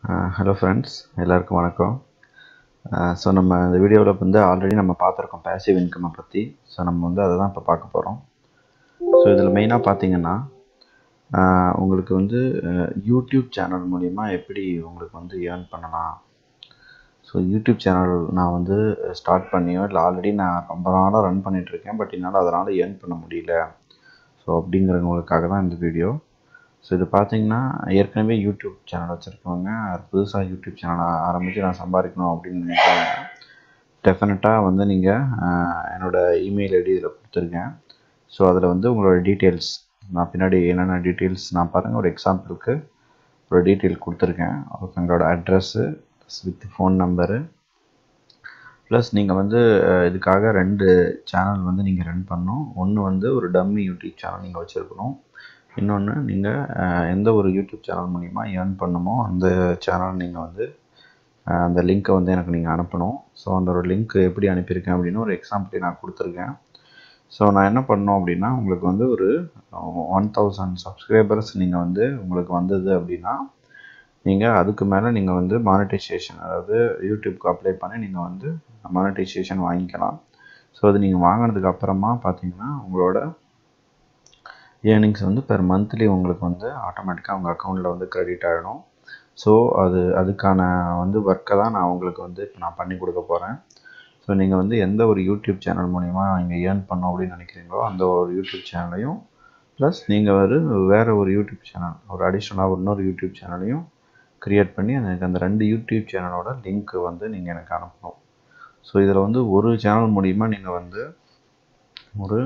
hello friends எல்லாருக்கும் வணக்கம் so நம்ம இந்த வீடியோவில் வந்து ஆல்ரெடி நம்ம பார்த்துருக்கோம் பேசிவ் இன்கம்மை பற்றி ஸோ நம்ம வந்து அதை தான் இப்போ பார்க்க போகிறோம் ஸோ இதில் மெயினாக பார்த்தீங்கன்னா ஆஹ் உங்களுக்கு வந்து அஹ், யூடியூப் சேனல் மூலிமா எப்படி உங்களுக்கு வந்து ஏர்ன் பண்ணலாம் ஸோ யூடியூப் சேனல் நான் வந்து ஸ்டார்ட் பண்ணியோ இல்லை ஆல்ரெடி நான் ரொம்ப நாளாக ரன் பண்ணிகிட்ருக்கேன் பட் என்னால் அதனால் ஏர்ன் பண்ண முடியல ஸோ அப்படிங்கிறவங்களுக்காக தான் இந்த வீடியோ ஸோ இது பார்த்தீங்கன்னா ஏற்கனவே யூடியூப் சேனல் வச்சுருக்கவங்க புதுசாக யூடியூப் சேனல் ஆரம்பித்து நான் சம்பாதிக்கணும் அப்படின்னு நினைக்கிறவங்க டெஃபினட்டாக வந்து நீங்கள் என்னோடய இமெயில் ஐடி இதில் கொடுத்துருக்கேன் ஸோ அதில் வந்து உங்களோட டீட்டெயில்ஸ் நான் பின்னாடி என்னென்ன டீட்டெயில்ஸ் நான் பாருங்கள் ஒரு எக்ஸாம்பிளுக்கு ஒரு டீட்டெயில் கொடுத்துருக்கேன் உங்களோட address with phone number plus நீங்கள் வந்து அஹ், இதுக்காக ரெண்டு சேனல் வந்து நீங்கள் ரன் பண்ணணும் ஒன்று வந்து ஒரு டம்மி யூடியூப் சேனல் நீங்கள் வச்சுருக்கணும் இன்னொன்று நீங்கள் எந்த ஒரு யூடியூப் சேனல் மூலிமா ஏர்ன் பண்ணுமோ அந்த சேனல் நீங்கள் வந்து அஹ், அந்த லிங்க்கை வந்து எனக்கு நீங்கள் அனுப்பணும் ஸோ அந்த ஒரு லிங்க் எப்படி அனுப்பியிருக்கேன் அப்படின்னு ஒரு எக்ஸாம்பிள் நான் கொடுத்துருக்கேன் ஸோ நான் என்ன பண்ணோம் அப்படின்னா உங்களுக்கு வந்து ஒரு ஒன் தௌசண்ட் சப்ஸ்கிரைபர்ஸ் நீங்கள் வந்து உங்களுக்கு வந்தது அப்படின்னா நீங்கள் அதுக்கு மேலே நீங்கள் வந்து மானிட்டைசேஷன் அதாவது யூடியூப்க்கு அப்ளை பண்ணி நீங்கள் வந்து மானிட்டைசேஷன் வாங்கிக்கலாம் ஸோ அது நீங்கள் வாங்கினதுக்கு அப்புறமா பார்த்தீங்கன்னா உங்களோட ஏர்னிங்ஸ் வந்து பெர் மந்த்லி உங்களுக்கு வந்து ஆட்டோமேட்டிக்காக உங்கள் அக்கௌண்ட்டில் வந்து கிரெடிட் ஆகிடும் ஸோ அது அதுக்கான வந்து ஒர்க்கை தான் நான் உங்களுக்கு வந்து இப்போ நான் பண்ணி கொடுக்க போகிறேன் ஸோ நீங்கள் வந்து எந்த ஒரு யூடியூப் சேனல் மூலிமா நீங்கள் ஏர்ன் பண்ணோம் அப்படின்னு நினைக்கிறீங்களோ அந்த ஒரு யூடியூப் சேனலையும் ப்ளஸ் நீங்கள் ஒரு வேறு ஒரு யூடியூப் சேனல் ஒரு அடிஷ்னலாக இன்னொரு யூடியூப் சேனலையும் க்ரியேட் பண்ணி எனக்கு அந்த ரெண்டு யூடியூப் சேனலோட லிங்க் வந்து நீங்கள் எனக்கு அனுப்பணும் ஸோ இதில் வந்து ஒரு சேனல் மூலிமா நீங்கள் வந்து ஒரு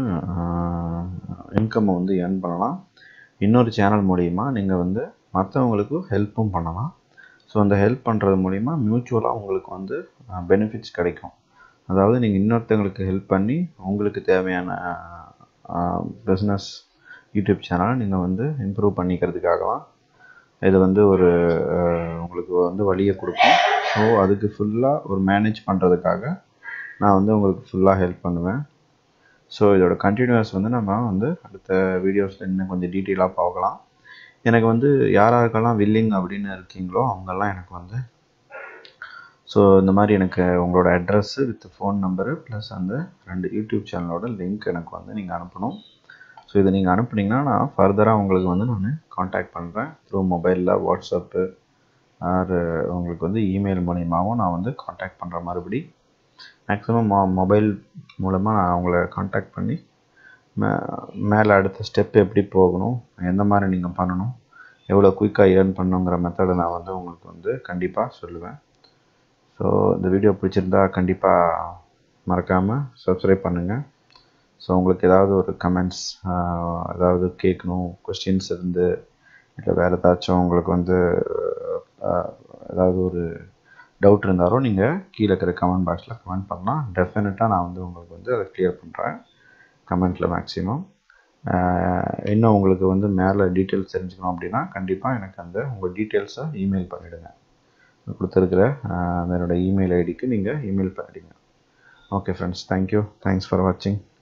இன்கம்மை வந்து ஏர்ன் பண்ணலாம் இன்னொரு சேனல் மூலிமா நீங்கள் வந்து மற்றவங்களுக்கு ஹெல்ப்பும் பண்ணலாம் ஸோ அந்த ஹெல்ப் பண்ணுறது மூலிமா மியூச்சுவலாக உங்களுக்கு வந்து பெனிஃபிட்ஸ் கிடைக்கும் அதாவது நீங்கள் இன்னொருத்தவங்களுக்கு ஹெல்ப் பண்ணி உங்களுக்கு தேவையான பிஸ்னஸ் யூடியூப் சேனலை நீங்கள் வந்து இம்ப்ரூவ் பண்ணிக்கிறதுக்காகலாம் இது வந்து ஒரு அஹ், உங்களுக்கு வந்து வழியை கொடுக்கும் ஸோ அதுக்கு ஃபுல்லாக ஒரு மேனேஜ் பண்ணுறதுக்காக நான் வந்து உங்களுக்கு ஃபுல்லாக ஹெல்ப் பண்ணுவேன் ஸோ இதோட கண்டினியூஸ் வந்து நம்ம வந்து அடுத்த வீடியோஸில் இன்னும் கொஞ்சம் டீட்டெயிலாக பார்க்கலாம் எனக்கு வந்து யார் யாருக்கெல்லாம் வில்லிங் அப்படின்னு இருக்கீங்களோ அவங்கெல்லாம் எனக்கு வந்து ஸோ இந்த மாதிரி எனக்கு உங்களோட address with phone number plus அந்த ரெண்டு யூடியூப் சேனலோட லிங்க் எனக்கு வந்து நீங்கள் அனுப்பணும் ஸோ இதை நீங்கள் அனுப்புனீங்கன்னா நான் ஃபர்தராக உங்களுக்கு வந்து நான் காண்டாக்ட் பண்ணுறேன் த்ரூ மொபைலில் வாட்ஸ்அப்பு ஆர் உங்களுக்கு வந்து இமெயில் மூலியமாகவும் நான் வந்து காண்டாக்ட் பண்ணுற மறுபடி மேக்ஸிமம் மொ மொபைல் மூலமாக நான் அவங்கள காண்டாக்ட் பண்ணி மே மேலே அடுத்த ஸ்டெப் எப்படி போகணும் எந்த மாதிரி நீங்கள் பண்ணணும் எவ்வளோ குயிக்காக ஏர்ன் பண்ணுங்கிற மெத்தடை நான் வந்து உங்களுக்கு வந்து கண்டிப்பாக சொல்லுவேன் ஸோ இந்த வீடியோ பிடிச்சிருந்தா கண்டிப்பாக மறக்காமல் சப்ஸ்கிரைப் பண்ணுங்கள் ஸோ உங்களுக்கு ஏதாவது ஒரு கமெண்ட்ஸ் ஏதாவது கேட்கணும் கொஸ்டின்ஸ் இருந்து இல்லை வேறு ஏதாச்சும் உங்களுக்கு வந்து ஆஹ், ஏதாவது ஒரு டவுட் இருந்தாலும் நீங்கள் கீழே இருக்கிற கமெண்ட் பாக்ஸில் கமெண்ட் பண்ணலாம் டெஃபினட்டாக நான் வந்து உங்களுக்கு வந்து அதை கிளியர் பண்ணுறேன் கமெண்ட்டில் மேக்ஸிமம் இன்னும் உங்களுக்கு வந்து மேலே டீட்டெயில்ஸ் தெரிஞ்சுக்கணும் அப்படின்னா கண்டிப்பாக எனக்கு அந்த உங்கள் டீட்டெயில்ஸை இமெயில் பண்ணிவிடுங்க கொடுத்துருக்கிற ஆஹ், என்னோட இமெயில் ஐடிக்கு நீங்கள் இமெயில் பண்ணிவிடுங்க okay friends thank you thanks for வாட்சிங்